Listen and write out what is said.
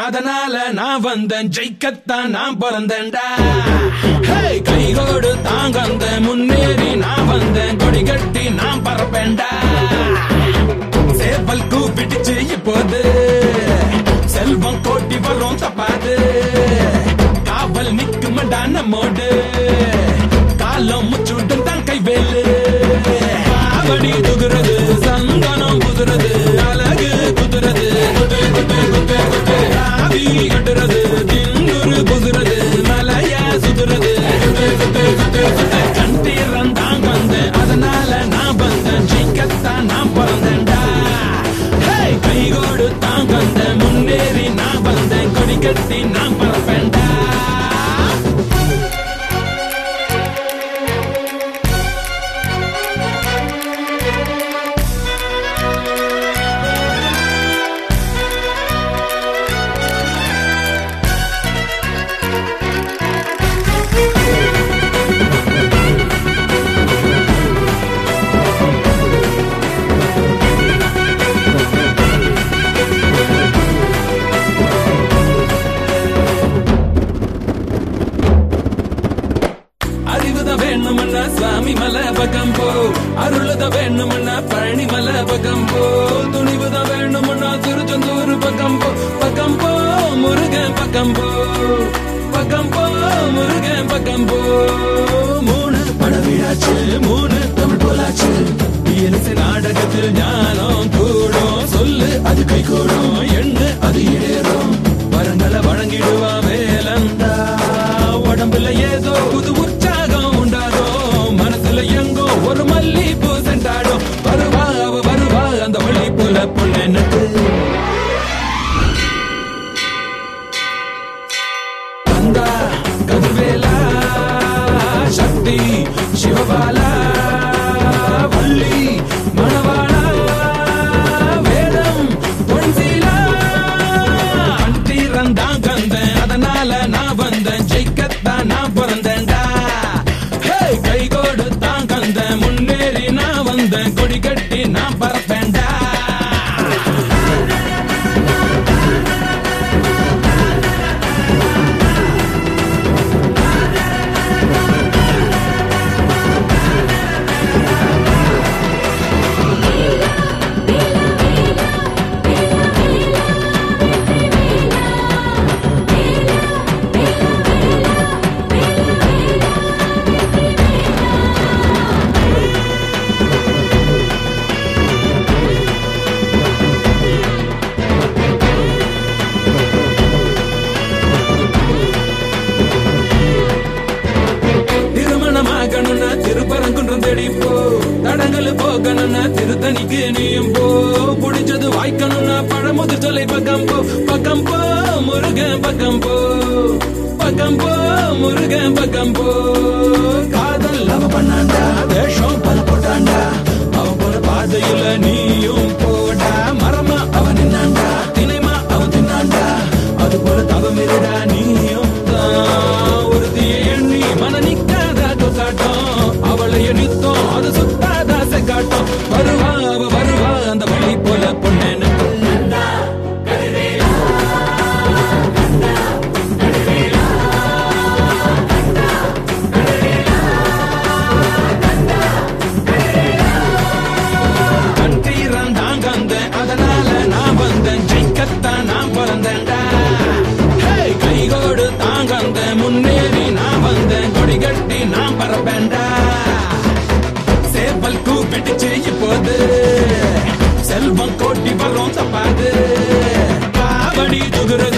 அதனால நான் வந்தேன் ஜெயிக்கத்தான் நான் பிறந்தேன்டா ஹே, கைகோடு தாங்க வந்த முன்னேறி நான் வந்தேன் கொடி கட்டி நான் பறப்பேன்டா சேவல் கூப்பிட்டுச்சு இப்போது செல்வம் கோட்டி வரும் தப்பாது காவல் நிக்குமடா நம்மோடு காலம் முச்சுட்டும் தான் கைவேலு காவடி துகுறது சந்தனம் குதுறது அழகு குதுறது குத்து குத்து குத்து குத்து ஆவி கட்டுறது திங்குரு குதுறது மலைய சுதுறது குத்து குத்து குத்து குத்து கண்டீரன் தான் வந்தேன் அதனால நான் வந்தேன் ஜெயிக்கத்தான் நான் பிறந்தேன்டா ஹே, கைகோடு தான் வந்தேன் முன்னேறி நான் வந்தேன் கொடி கட்டி நான் பறப்பேன்டா அறிவுத வேணுமன்னா சுவாமி மலை பக்கம் போ அருளத வேணுமன்னா பழனி மலை பக்கம் போ துணிவுத வேணுமன்னா திருச்செந்தூர் பக்கம் போ பக்கம் போ முருகன் பக்கம் போ பக்கம் போ முருகன் பக்கம் போ மூணு படவிழாச்சு மூணு தமிழ் போலாச்சு இயலிசை நாடகத்தில் ஞானம் கூடும் சொல்லு அது கை கூடும் எண்ணு அது ஏறும் வரங்களை வழங்கிடுவா வேலந்தா உடம்புல ஏதோ புது உற்சாகம் உண்டாகும் மனசுல எங்கோ ஒரு மல்லிப்பூ சென்றாடும் வருவா அவ வருவா அந்த வழி புல புள்ளனுக்கு கந்தா கதிர்வேலா சக்தி சிவபாலா வள்ளி மணவாளா வேதம் பொன்சீலா கண்டீரன் தான் கந்தேன் அதனால நான் வந்தேன் ஜெயிக்கத்தான் நான் பிறந்தேன்டா ஹே, கைகோடு தான் கந்தேன் முன்னேறி நான் வந்தேன் கொடி கட்டி நான் பறப்பேன்டா திருமணமாகணும்னா திருப்பரங்குன்றம் தேடி போ தடங்கள் போகணும்னா திருத்தணிக்கு நீயும் போ புடிச்சது வாய்க்கணும்னா பழமுதிர் தொலை பக்கம் போ பக்கம் போ முருகன் பக்கம் போ பக்கம் போ முருகன் பக்கம் போ காதல் அவ பண்ணாண்டா வேஷம் பல போட்டாண்டா அவ போல பாதையில நீயும் போடா மரமா அவன் நின்னாண்டா தினைமா அவன் தின்னாண்டா அது போல தவம் இருடா நீயும் தான் ஒருத்தியை எண்ணி மன நிக்காத காட்டும் அவளை எண்ணித்தோம் அது சுத்தாத காட்டும் வருவா அவ வருவா அந்த வழி போல பொண்ணு கண்டீரன் தான் கந்தேன் அதனால நான் வந்தேன் ஜெயிக்கத்தான் நான் பிறந்தேன்டா ஹே, கைகோடு தான் கந்தேன் முன்னேறி நான் வந்தேன் கொடி கட்டி நான் பறப்பேன்டா சேவல் கூப்பிட்டுச்சு இப்போது செல்வம் கோட்டி வரும் தப்பாது காவடி துகுறது